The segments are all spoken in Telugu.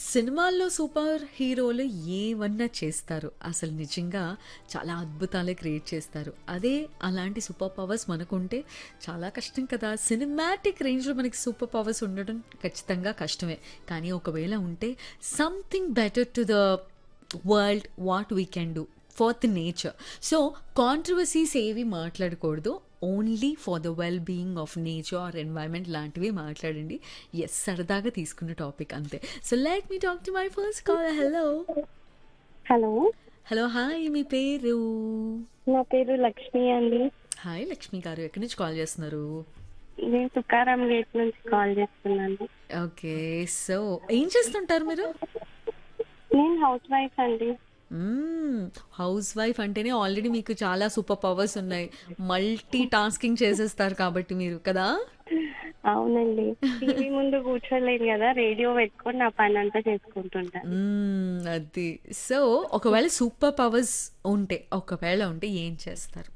సినిమాల్లో సూపర్ హీరోలు ఏమన్నా చేస్తారు అసలు నిజంగా చాలా అద్భుతాలే క్రియేట్ చేస్తారు అదే అలాంటి సూపర్ పవర్స్ మనకుంటే చాలా కష్టం కదా సినిమాటిక్ రేంజ్లో మనకి సూపర్ పవర్స్ ఉండడం ఖచ్చితంగా కష్టమే కానీ ఒకవేళ ఉంటే something better to the world what we can do for the nature so controversies ఏవి మాట్లాడకూడదు only for the well being of nature or environment లాంటివి మాట్లాడండి ఎస్ సరదాగా తీసుకున్న టాపిక్ అంతే so let me talk to my first call hello hello hello hi మీ పేరు నా పేరు లక్ష్మి అండి హాయ్ లక్ష్మి గారు ఎక్కడి నుంచి కాల్ చేస్తున్నారు నేను తుకారాం గేట్ నుంచి కాల్ చేస్తున్నాను ఓకే సో ఏం చేస్తుంటారు మీరు నేను హౌస్ వైఫ్ అండి హౌస్ వైఫ్ అంటేనే ఆల్రెడీ మీకు చాలా సూపర్ పవర్స్ ఉన్నాయి మల్టీ టాస్కింగ్ చేసేస్తారు కాబట్టి మీరు కదా అవునండి టీవీ ముందు కూర్చోలేను కదా రేడియో పెట్టుకొని నా పని అంతా చేసుకుంటుంటాను మ్మ్, అది సో ఒకవేళ సూపర్ పవర్స్ ఉంటే ఒకవేళ ఉంటే ఏం చేస్తారు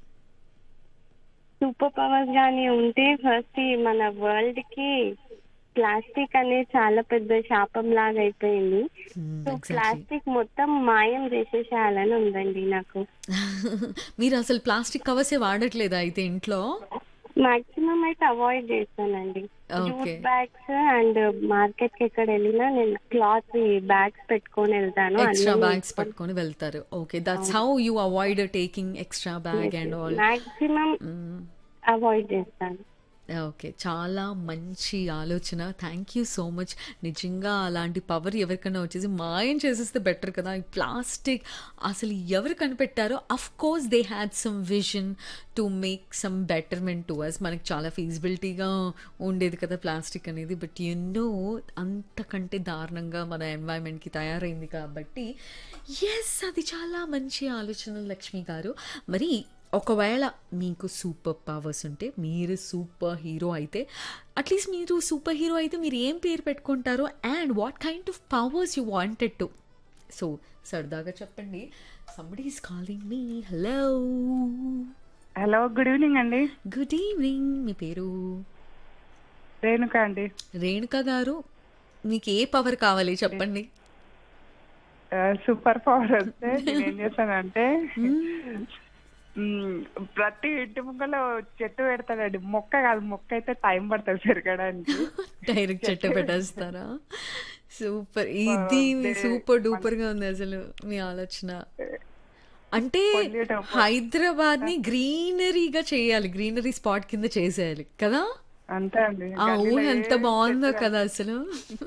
సూపర్ పవర్స్ కానీ ఉంటే ఫస్ట్ మన వరల్డ్ కి ప్లాస్టిక్ అనేది చాలా పెద్ద శాపం లాగా అయిపోయింది మ్మ్, సో exactly. ప్లాస్టిక్ మొత్తం మాయం చేసేసేయాలని ఉందండి నాకు మీరు అసలు ప్లాస్టిక్ కవర్సే వాడట్లేదా అయితే ఇంట్లో మాక్సిమం అయితే అవాయిడ్ చేస్తానండి Okay. Jute bags and market కి ఎక్కడ వెళ్ళినా నేను క్లాత్ బ్యాగ్స్ పెట్టుకొని వెళ్తాను ఎక్స్ట్రా బ్యాగ్స్ పట్టుకొని వెళ్తారు okay that's how you avoid taking extra bag and all maximum avoid చేస్తాను ఓకే చాలా మంచి ఆలోచన థ్యాంక్ యూ సో మచ్ నిజంగా అలాంటి పవర్ ఎవరికైనా వచ్చేసి మాయం చేసేస్తే బెటర్ కదా ఈ ప్లాస్టిక్ అసలు ఎవరు కనిపెట్టారో of course they had some vision to make some betterment to us మనకి చాలా ఫీజిబిలిటీగా ఉండేది కదా ప్లాస్టిక్ అనేది బట్ ఎన్నో అంతకంటే దారుణంగా మన ఎన్వైరన్మెంట్కి తయారైంది కాబట్టి ఎస్ అది చాలా మంచి ఆలోచన లక్ష్మి గారు మరి ఒకవేళ మీకు సూపర్ పవర్స్ ఉంటే మీరు సూపర్ హీరో అయితే అట్లీస్ట్ మీరు సూపర్ హీరో అయితే మీరు ఏం పేరు పెట్టుకుంటారో and what kind of powers you wanted to so సరదాగా చెప్పండి somebody is calling me hello hello good evening అండి గుడ్ ఈవినింగ్ మీ పేరు రేణుక అండి రేణుక గారు మీకు ఏ పవర్ కావాలి చెప్పండి ఆ, సూపర్ పవర్ వస్తే నేను ఏం చేస్తానంటే మ్, ప్రతి ఇంటి ముంగలో చెట్టు పెడతాడండి మొక్క కాదు మొక్క అయితే టైం పడుతుంది పెరగడానికి డైరెక్ట్ చెట్టు పెట్టేస్తారా సూపర్ ఇది మీ సూపర్ డూపర్ గా ఉంది అసలు మీ ఆలోచన అంటే పొల్యూట్ హైదరాబాద్ ని గ్రీనరీగా చేయాలి గ్రీనరీ స్పాట్ కింద చేసేయాలి కదా అంతే అండి ఆ గల్లీలో ఊహ ఎంత ఏ బాగుందో చెట్టు కదా అసలు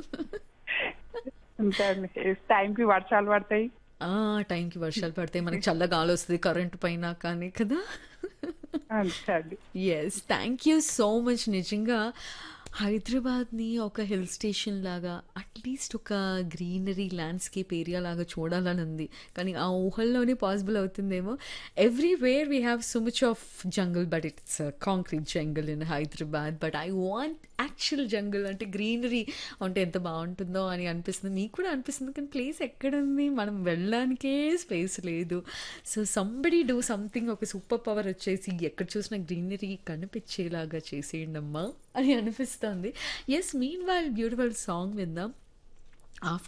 అంతే అండి టైంకి వర్షాలు పడతాయి ఆ టైంకి వర్షాలు పడితే మనకి చల్ల గాలి వస్తుంది కరెంట్ పైన కానీ కదా అంతే అండి yes thank you so much నిజంగా హైదరాబాద్ని ఒక హిల్ స్టేషన్ లాగా అట్లీస్ట్ ఒక గ్రీనరీ ల్యాండ్స్కేప్ ఏరియా లాగా చూడాలని ఉంది కానీ ఆ ఊహల్లోనే పాసిబుల్ అవుతుందేమో everywhere we have so much of jungle but it's concrete jungle in Hyderabad but I want actual jungle అంటే గ్రీనరీ అంటే ఎంత బాగుంటుందో అని అనిపిస్తుంది మీకు కూడా అనిపిస్తుంది కానీ ప్లేస్ ఎక్కడుంది మనం వెళ్ళడానికే స్పేస్ లేదు సో సంబడి డూ సంథింగ్ ఒక సూపర్ పవర్ వచ్చేసి ఎక్కడ చూసినా గ్రీనరీ కనిపించేలాగా చేసేయండి అమ్మా అని అనిపిస్తుంది yes meanwhile beautiful song విందాం ఆఫ్